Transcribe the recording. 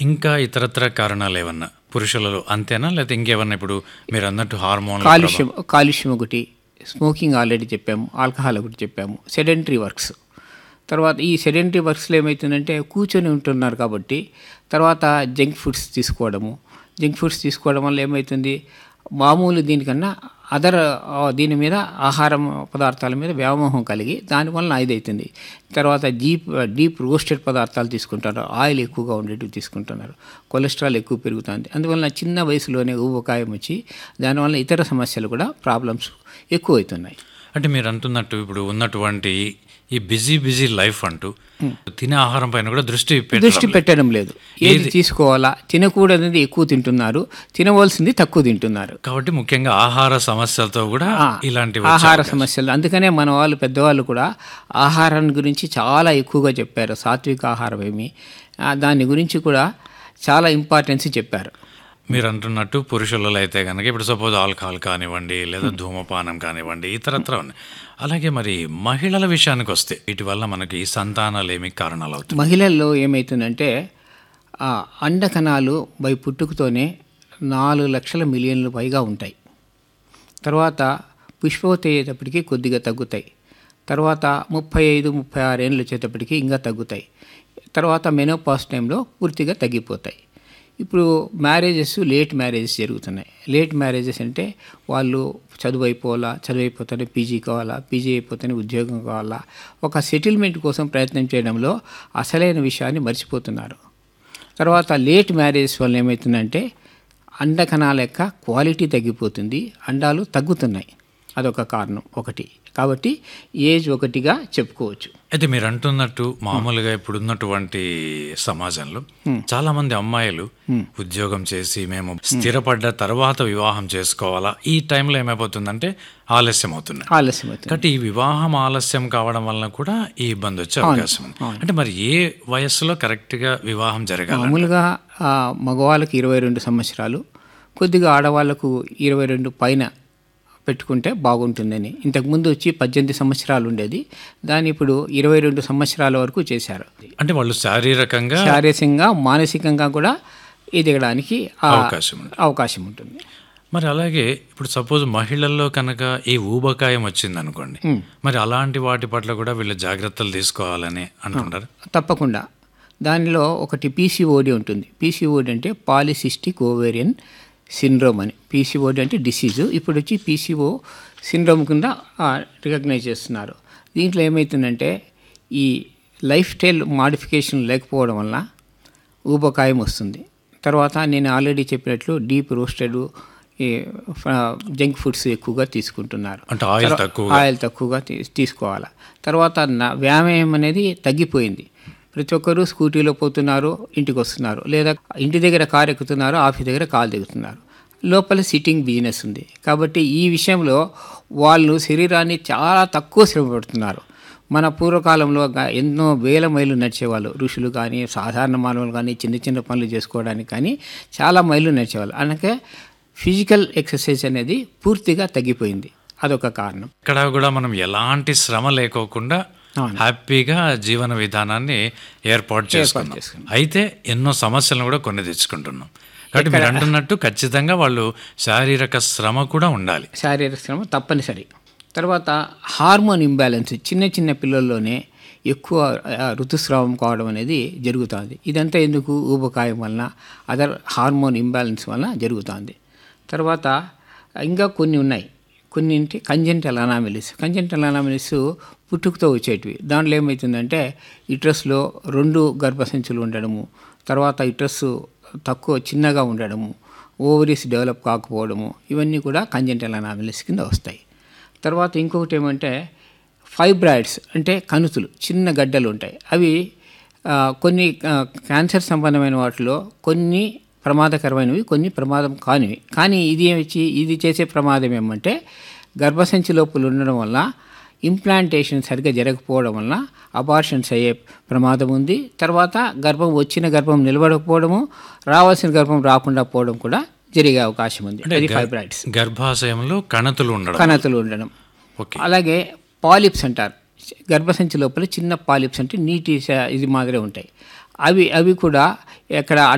ఇంకా ఇతరత్ర కారణాలు ఏమన్నా పురుషులలో అంతేనా లేకపోతే ఇంకేమన్నా ఇప్పుడు మీరు అన్నట్టు హార్మోన్ కాలుష్యం కాలుష్యం ఒకటి స్మోకింగ్ ఆల్రెడీ చెప్పాము ఆల్కహాల్ ఒకటి చెప్పాము సెడెంటరీ వర్క్స్ తర్వాత ఈ సెడెంటరీ వర్క్స్లో ఏమవుతుందంటే కూర్చొని ఉంటున్నారు కాబట్టి తర్వాత జంక్ ఫుడ్స్ తీసుకోవడము జంక్ ఫుడ్స్ తీసుకోవడం వల్ల ఏమవుతుంది మామూలు దీనికన్నా అదర్ దీని మీద ఆహారం పదార్థాల మీద వ్యామోహం కలిగి దానివల్ల ఇదవుతుంది తర్వాత డీప్ డీప్ రోస్టెడ్ పదార్థాలు తీసుకుంటారు ఆయిల్ ఎక్కువగా ఉండేటివి తీసుకుంటున్నారు కొలెస్ట్రాల్ ఎక్కువ పెరుగుతుంది అందువలన చిన్న వయసులోనే ఊబకాయం వచ్చి దానివల్ల ఇతర సమస్యలు కూడా ప్రాబ్లమ్స్ ఎక్కువ అవుతున్నాయి అంటే మీరు అంటున్నట్టు ఇప్పుడు ఉన్నటువంటి ఈ బిజీ బిజీ లైఫ్ అంటూ తినే ఆహారం పైన కూడా దృష్టి పెట్టడం దృష్టి పెట్టడం లేదు ఏది తీసుకోవాలా తినకూడనిది ఎక్కువ తింటున్నారు తినవలసింది తక్కువ తింటున్నారు కాబట్టి ముఖ్యంగా ఆహార సమస్యలతో కూడా ఇలాంటి ఆహార సమస్యలు అందుకనే మన వాళ్ళు పెద్దవాళ్ళు కూడా ఆహారం గురించి చాలా ఎక్కువగా చెప్పారు సాత్విక ఆహారం ఏమి ఆ, దాని గురించి కూడా చాలా ఇంపార్టెన్స్ చెప్పారు మీరు అంటున్నట్టు పురుషులలో అయితే కనుక ఇప్పుడు సపోజ్ ఆల్కహాల్ కానివ్వండి లేదా ధూమపానం కానివ్వండి ఇతరత్ర ఉన్నాయి అలాగే మరి మహిళల విషయానికి వస్తే వీటి వల్ల మనకి ఈ సంతానాలు ఏమి కారణాలు అవుతాయి మహిళల్లో ఏమవుతుందంటే ఆ అండకణాలు బై పుట్టుకతోనే నాలుగు లక్షల మిలియన్లు పైగా ఉంటాయి తర్వాత పుష్పవతి అయ్యేటప్పటికి కొద్దిగా తగ్గుతాయి తర్వాత ముప్పై ఐదు ముప్పై ఆరు ఏళ్ళు వచ్చేటప్పటికి ఇంకా తగ్గుతాయి తర్వాత మెనోపాస్ టైంలో పూర్తిగా తగ్గిపోతాయి ఇప్పుడు మ్యారేజెస్ లేట్ మ్యారేజెస్ జరుగుతున్నాయి లేట్ మ్యారేజెస్ అంటే వాళ్ళు చదువు అయిపోవాలా చదువు అయిపోతేనే పీజీ కావాలా పీజీ అయిపోతేనే ఉద్యోగం కావాలా ఒక సెటిల్మెంట్ కోసం ప్రయత్నం చేయడంలో అసలైన విషయాన్ని మర్చిపోతున్నారు తర్వాత లేట్ మ్యారేజ్ వల్ల ఏమవుతుందంటే అండకణాల యొక్క క్వాలిటీ తగ్గిపోతుంది అండాలు తగ్గుతున్నాయి అదొక కారణం ఒకటి కాబట్టి ఏజ్ ఒకటిగా చెప్పుకోవచ్చు అయితే మీరు అంటున్నట్టు మామూలుగా ఇప్పుడు ఉన్నటువంటి సమాజంలో చాలా మంది అమ్మాయిలు ఉద్యోగం చేసి మేము స్థిరపడ్డ తర్వాత వివాహం చేసుకోవాలా ఈ టైంలో ఏమైపోతుందంటే ఆలస్యం అవుతున్నాయి ఆలస్యం అవుతుంది కాబట్టి ఈ వివాహం ఆలస్యం కావడం వలన కూడా ఈ ఇబ్బంది వచ్చే అవకాశం ఉంది అంటే మరి ఏ వయస్సులో కరెక్ట్ గా వివాహం జరగాలి మామూలుగా ఆ, మగవాళ్ళకి ఇరవై రెండు సంవత్సరాలు కొద్దిగా ఆడవాళ్ళకు ఇరవై రెండు పైన పెట్టుకుంటే బాగుంటుందని ఇంతకుముందు వచ్చి పద్దెనిమిది సంవత్సరాలు ఉండేది దాన్ని ఇప్పుడు ఇరవై రెండు సంవత్సరాల వరకు చేశారు అంటే వాళ్ళు శారీరకంగా శారీరకంగా మానసికంగా కూడా ఎదగడానికి ఆ అవకాశం ఉంది అవకాశం ఉంటుంది మరి అలాగే ఇప్పుడు సపోజ్ మహిళల్లో కనుక ఈ ఊబకాయం వచ్చింది అనుకోండి మరి అలాంటి వాటి పట్ల కూడా వీళ్ళు జాగ్రత్తలు తీసుకోవాలని అంటుంటారు తప్పకుండా దానిలో ఒకటి పీసీఓడి ఉంటుంది పీసీఓడి అంటే పాలిసిస్టిక్ ఓవేరియన్ సిండ్రోమ్ అని పీసీఓడి అంటే డిసీజు ఇప్పుడు వచ్చి పీసీఓ సిండ్రోమ్ కింద రికగ్నైజ్ చేస్తున్నారు దీంట్లో ఏమవుతుందంటే ఈ లైఫ్ స్టైల్ మాడిఫికేషన్ లేకపోవడం వల్ల ఊబకాయం వస్తుంది తర్వాత నేను ఆల్రెడీ చెప్పినట్లు డీప్ రోస్టెడ్ ఈ జంక్ ఫుడ్స్ ఎక్కువగా తీసుకుంటున్నారు అంటే ఆయిల్ తక్కువ ఆయిల్ తక్కువగా తీ- తీసుకోవాలి తర్వాత నా- వ్యాయామం అనేది తగ్గిపోయింది ప్రతి ఒక్కరూ స్కూటీలో పోతున్నారు ఇంటికి వస్తున్నారు లేదా ఇంటి దగ్గర కారు ఎక్కుతున్నారు ఆఫీస్ దగ్గర కాలు దిగుతున్నారు లోపల సిట్టింగ్ బిజినెస్ ఉంది కాబట్టి ఈ విషయంలో వాళ్ళు శరీరాన్ని చాలా తక్కువ శ్రమ పడుతున్నారు మన పూర్వకాలంలో గా- ఎన్నో వేల మైళ్ళు నడిచేవాళ్ళు ఋషులు కానీ సాధారణ మానవులు కానీ చిన్న చిన్న పనులు చేసుకోవడానికి కానీ చాలా మైళ్ళు నడిచేవాళ్ళు అందుకే ఫిజికల్ ఎక్సర్సైజ్ అనేది పూర్తిగా తగ్గిపోయింది అదొక కారణం ఇక్కడ కూడా మనం ఎలాంటి శ్రమ లేకోకుండా అవును. హ్యాపీగా జీవన విధానాన్ని ఏర్పాటు చేసుకున్నాం చేసుకున్నాం. అయితే ఎన్నో సమస్యలను కూడా కొన్ని తెచ్చుకుంటున్నాం కాబట్టి మీరు అంటున్నట్టు ఖచ్చితంగా వాళ్ళు శారీరక శ్రమ కూడా ఉండాలి శారీరక శ్రమ తప్పనిసరి తర్వాత హార్మోన్ ఇంబ్యాలెన్స్ చిన్న చిన్న పిల్లల్లోనే ఎక్కువ ఆ, ఋతుస్రావం కావడం అనేది జరుగుతుంది ఇదంతా ఎందుకు ఊబకాయం వలన అదర్ హార్మోన్ ఇంబ్యాలెన్స్ వలన జరుగుతుంది తర్వాత ఇంకా కొన్ని ఉన్నాయి కొన్నింటి కంజెంటల్ అనామిలిస్ కంజెంటల్ అనామిలిస్ పుట్టుకతో వచ్చేటివి దాంట్లో ఏమవుతుందంటే ఇట్రస్లో రెండు గర్భసంచులు ఉండడము తర్వాత ఇట్రస్ తక్కువ చిన్నగా ఉండడము ఓవరీస్ డెవలప్ కాకపోవడము ఇవన్నీ కూడా కంజెంటల్ అనామిలిస్ కింద వస్తాయి తర్వాత ఇంకొకటి ఏమంటే ఫైబ్రాయిడ్స్ అంటే కణుతులు చిన్న గడ్డలు ఉంటాయి అవి ఆ, కొన్ని ఆ, క్యాన్సర్ సంబంధమైన వాటిలో కొన్ని ప్రమాదకరమైనవి కొన్ని ప్రమాదం కానివి కానీ ఇది వచ్చి ఇది చేసే ప్రమాదం ఏమంటే గర్భసంచి లోపల ఉండడం వల్ల ఇంప్లాంటేషన్ సరిగ్గా జరగకపోవడం వల్ల అబార్షన్స్ అయ్యే ప్రమాదం ఉంది తర్వాత గర్భం వచ్చిన గర్భం నిలబడకపోవడము రావాల్సిన గర్భం రాకుండా పోవడం కూడా జరిగే అవకాశం ఉంది అది ఫైబ్రాయిడ్స్ గర్భాశయంలో కణతులు ఉండడం కణతులు ఉండడం ఓకే అలాగే పాలిప్స్ అంటారు గర్భసంచి లోపల చిన్న పాలిప్స్ అంటే నీటి శ- ఇది మాదిరి ఉంటాయి అవి అవి కూడా ఎక్కడ